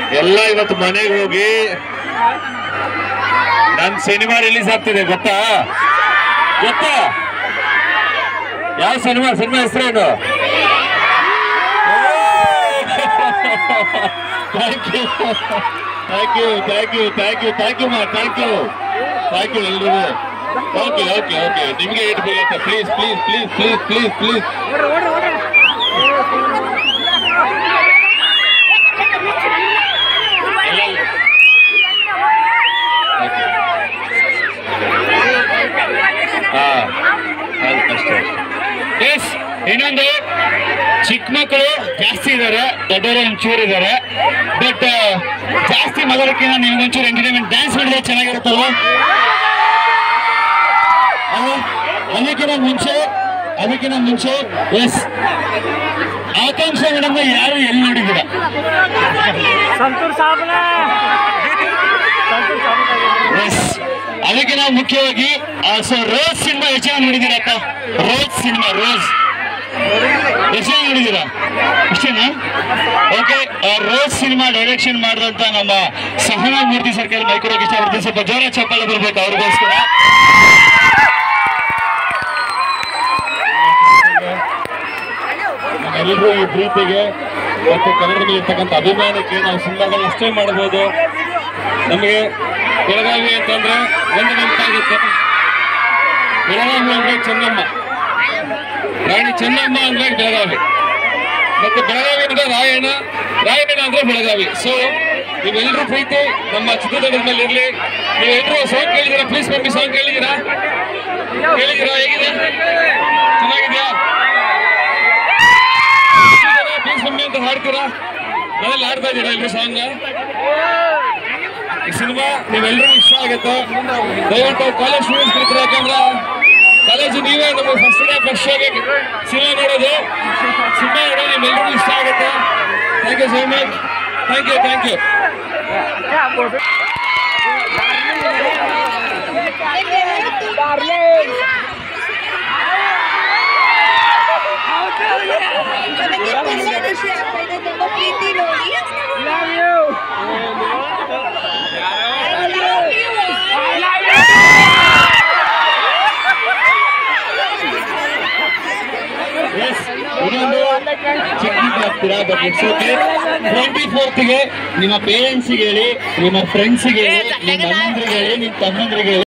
ಎಲ್ಲ ಇವತ್ತು ಮನೆಗೆ ಹೋಗಿ ನನ್ ಸಿನಿಮಾ ರಿಲೀಸ್ ಆಗ್ತಿದೆ ಗೊತ್ತಾ ಗೊತ್ತಾ ಯಾವ ಸಿನಿಮಾ ಸಿನಿಮಾ ಹೆಸರೇನು thank you thank you thank you thank you thank you ಮಾ ಥ್ಯಾಂಕ್ ಯು ಥ್ಯಾಂಕ್ ಯು ಎಲ್ರಿಗೂ ಓಕೆ ಓಕೆ ಓಕೆ ನಿಮಗೆ ಏಟ್ ಬೀಳುತ್ತೆ please please please please please please ಹಾ ಅದು ಅಷ್ಟೇ ಎಸ್ ಇನ್ನೊಂದು ಚಿಕ್ಕ ಮಕ್ಕಳು ಜಾಸ್ತಿ ಇದ್ದಾರೆ ದೊಡ್ಡವರು ಒಂಚೂರು ಇದ್ದಾರೆ ಬಟ್ ಜಾಸ್ತಿ ಮಗಳಕ್ಕಿಂತ ನಿಮ್ಗೊಂಚೂರು ಎಂಟರ್ಟೈನ್ಮೆಂಟ್ ಡ್ಯಾನ್ಸ್ ಮಾಡಿದ್ರೆ ಚೆನ್ನಾಗಿರುತ್ತಲ್ವ ಅಲ್ವಾ? ಅದಕ್ಕಿಂತ ಮುಂಚೆ ಅದಕ್ಕಿಂತ ಮುಂಚೆ ಎಸ್ ಆಕಾಂಕ್ಷ ಮೇಡಮ್ ಯಾರು ಎಲ್ಲಿ ನೋಡಿದ್ದೀರಾ संतूर साहब ने संतूर साहब ने ಎಸ್ ಅದಕ್ಕಿಂತ ಮುಖ್ಯವಾಗಿ ಸೊ ರೋಸ್ ಸಿನಿಮಾ ಎಷ್ಟು ಜನ ನೋಡಿದ್ದೀರಪ್ಪ ರೋಸ್ ಸಿನಿಮಾ ರೋಸ್ ಎಷ್ಟು ಜನ ನೋಡಿದ್ದೀರಾ ಇಷ್ಟೇನಾ ಓಕೆ ರೋಸ್ ಸಿನಿಮಾ ಡೈರೆಕ್ಷನ್ ಮಾಡಿದಂತ ನಮ್ಮ ಸಹನಾ ಮೂರ್ತಿ ಸರ್ ಕೈಲಿ ಮೈಕೊಡೋಕೆ ಇಷ್ಟಪಡ್ತೀನಿ ಸ್ವಲ್ಪ ಜೋರ ಚಪ್ಪಾಳೆ ಬರ್ಬೇಕು ಅವ್ರಿಗೋಸ್ಕರ ನಮ್ಮೆಲ್ಲರೂ ಈ ಪ್ರೀತಿಗೆ ಮತ್ತು ಕನ್ನಡದ ಮೇಲೆ ಇರ್ತಕ್ಕಂಥ ಅಭಿಮಾನಕ್ಕೆ ನಾವು ಸಿನಿಮಾಗಳನ್ನ ಅಷ್ಟೇ ಮಾಡಬಹುದು ನಮಗೆ ಬೆಳಗಾವಿ ಅಂತಂದ್ರೆ ಒಂದು ನೆನಪಾಗುತ್ತೆ ಬೆಳಗಾವಿ ಅಂದ್ರೆ ಚೆನ್ನಮ್ಮ ರಾಣಿ ಚೆನ್ನಮ್ಮ ಅಂದ್ರೆ ಬೆಳಗಾವಿ ಮತ್ತೆ ಬೆಳಗಾವಿ ಅಂದ್ರೆ ರಾಯಣ್ಣ ರಾಯಣ್ಣ ಅಂದ್ರೆ ಬೆಳಗಾವಿ ಸೊ ನೀವೆಲ್ಲರೂ ಪ್ರೀತಿ ನಮ್ಮ ಚಿತ್ರದುರ್ಗದ ಮೇಲೆ ಇರ್ಲಿ ನೀವೆಲ್ಲರೂ ಸಾಂಗ್ ಕೇಳಿದಿರಾ ಪ್ಲೀಸ್ ಮಮ್ಮಿ ಸಾಂಗ್ ಕೇಳಿದಿರಾ ಕೇಳಿದಿರಾ ಹೇಗಿದೆ ಚೆನ್ನಾಗಿದ್ಯಾ ಪ್ಲೀಸ್ ಮಮ್ಮಿ ಅಂತ ಹಾಡ್ತೀರಾ ನಾವೆಲ್ಲ ಹಾಡ್ತಾ ಇದ್ದೀರಾ ಎಲ್ರು ಸಾಂಗ್ ಈ ಸಿನಿಮಾ ನೀವೆಲ್ಲರಿಗೂ ಇಷ್ಟ ಆಗುತ್ತೆ ದಯವಿಟ್ಟು ಕಾಲೇಜ್ ಸ್ಟೂಡೆಂಟ್ಸ್ ಕರೀತಾರೆ ಯಾಕಂದ್ರೆ ಕಾಲೇಜು ನೀವೇ ನಮಗೆ ಫಸ್ಟ್ ಡೇ ಫಸ್ಟ್ ಶೋಗೆ ಸಿನಿಮಾ ನೋಡೋದು ಸಿನಿಮಾ ನೋಡೋದು ನಿಮ್ಮೆಲ್ಲರಿಗೂ ಇಷ್ಟ ಆಗುತ್ತೆ thank you so much thank you thank you ಪ್ರೀತಿ ನೋಡಿ लव यू ಎಸ್ ಇನ್ನೊಂದು ಚಿಕ್ಕ ಆಗ್ತೀರಾ ಬಟ್ ಇಟ್ಸ್ ಓಕೆ ಟ್ವೆಂಟಿ ಫೋರ್ತ್ಗೆ ನಿಮ್ಮ ಪೇರೆಂಟ್ಸಿಗೆ ಹೇಳಿ ನಿಮ್ಮ ಫ್ರೆಂಡ್ಸಿಗೆ ಹೇಳಿ ನಿಮ್ಮ ಅಣ್ಣಂದ್ರಿಗೆ ಹೇಳಿ ನಿಮ್ಮ ತಮ್ಮಂದ್ರಿಗೆ ಹೇಳಿ